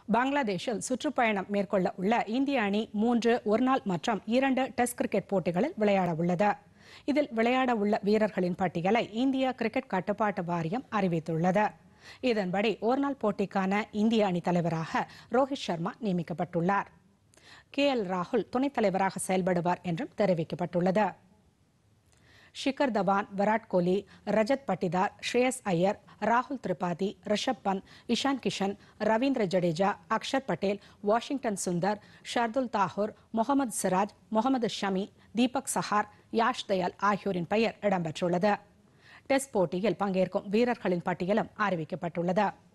பங்களாதேஷில் சுற்றுப்பயணம் மேற்கொள்ள உள்ள இந்திய அணி மூன்று ஒருநாள் மற்றும் இரண்டு டெஸ்ட் கிரிக்கெட் போட்டிகளில் விளையாட உள்ளது இதில் விளையாட உள்ள வீரர்களின் பட்டியலை இந்திய கிரிக்கெட் கட்டுப்பாட்டு வாரியம் அறிவித்துள்ளது இதன்படி ஒருநாள் போட்டிக்கான இந்திய அணி தலைவராக ரோஹித் சர்மா நியமிக்கப்பட்டுள்ளார் கே எல் ராகுல் துணைத் தலைவராக செயல்படுவார் என்றும் தெரிவிக்கப்பட்டுள்ளது ஷிகர் தவான் விராட் கோலி ரஜத் பட்டிதார் ஸ்ரேயஸ் ஐயர் ராகுல் திரிபாதி ரிஷப் பந்த் இஷான் கிஷன் ரவீந்திர ஜடேஜா அக்ஷர் பட்டேல் வாஷிங்டன் சுந்தர் ஷர்துல் தாகூர் முகமது சிராஜ் முகமது ஷமி தீபக் சஹார் யாஷ் தயால் ஆகியோரின் பெயர் இடம்பெற்றுள்ளது டெஸ்ட் போட்டியில் பங்கேற்கும் வீரர்களின் பட்டியலும் அறிவிக்கப்பட்டுள்ளது